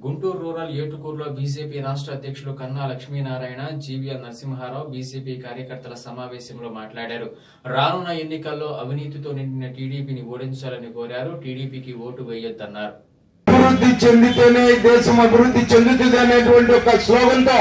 Guntur rural ఏటుకూరులో BJP రాష్ట్ర అధ్యక్షులు కన్నా లక్ష్మీనారాయణ జీవీఎల్ నరసింహారావు బీజేపీ కార్యకర్తల సమావేశంలో మాట్లాడారు రానున్న ఎన్నికల్లో అవినీతితో నిండిన టీడీపీని ఓడించాలని కోరారు టీడీపీకి ఓటు వేయొద్దన్నారు అభివృద్ధి చెందితేనే దేశం అభివృద్ధి చెందుతుంది అనేటువంటి ఒక స్లోగన్తో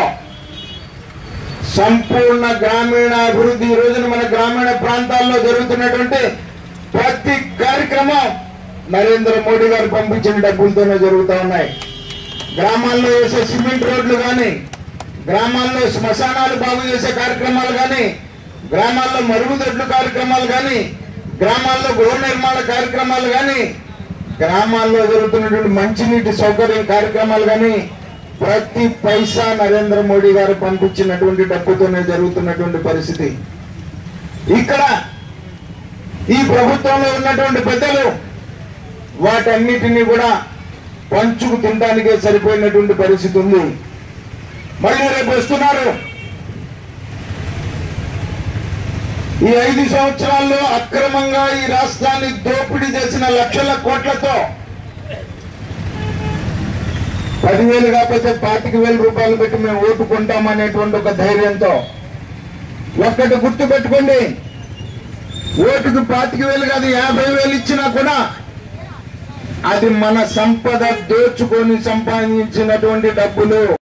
సంపూర్ణ గ్రామీణ అభివృద్ధి ఈ రోజున మన గ్రామీణ ప్రాంతాల్లో జరుగుతున్నటువంటి ప్రతి కార్యక్రమం నరేంద్ర మోడీ గారు పంపించిన డబ్బులతోనే జరుగుతూ ఉన్నాయి గ్రామాల్లో వేసే సిమెంట్ రోడ్లు కానీ గ్రామాల్లో శ్మశానాలు బాగు చేసే కార్యక్రమాలు కానీ గ్రామాల్లో మరుగుదొడ్లు కార్యక్రమాలు కానీ గ్రామాల్లో గృహ నిర్మాణ కార్యక్రమాలు కానీ గ్రామాల్లో జరుగుతున్నటువంటి మంచినీటి సౌకర్యం కార్యక్రమాలు కానీ ప్రతి పైసా నరేంద్ర మోడీ గారు పంపించినటువంటి డబ్బుతోనే జరుగుతున్నటువంటి పరిస్థితి ఇక్కడ ఈ ప్రభుత్వంలో ఉన్నటువంటి పెద్దలు వాటన్నిటినీ కూడా పంచుకు తినడానికే సరిపోయినటువంటి పరిస్థితి ఉంది మళ్ళీ రేపు వస్తున్నారు ఈ ఐదు సంవత్సరాల్లో అక్రమంగా ఈ రాష్ట్రాన్ని దోపిడీ చేసిన లక్షల కోట్లతో పదివేలు కాకపోతే పాతిక వేల రూపాయలు పెట్టి మేము ఓటు కొంటామనేటువంటి ఒక ధైర్యంతో ఒక్కటి గుర్తు పెట్టుకోండి ఓటుకు పాతిక వేలు కాదు యాభై వేలు ఇచ్చినా కూడా అది మన సంపద దోచుకొని సంపాదించినటువంటి డబ్బులు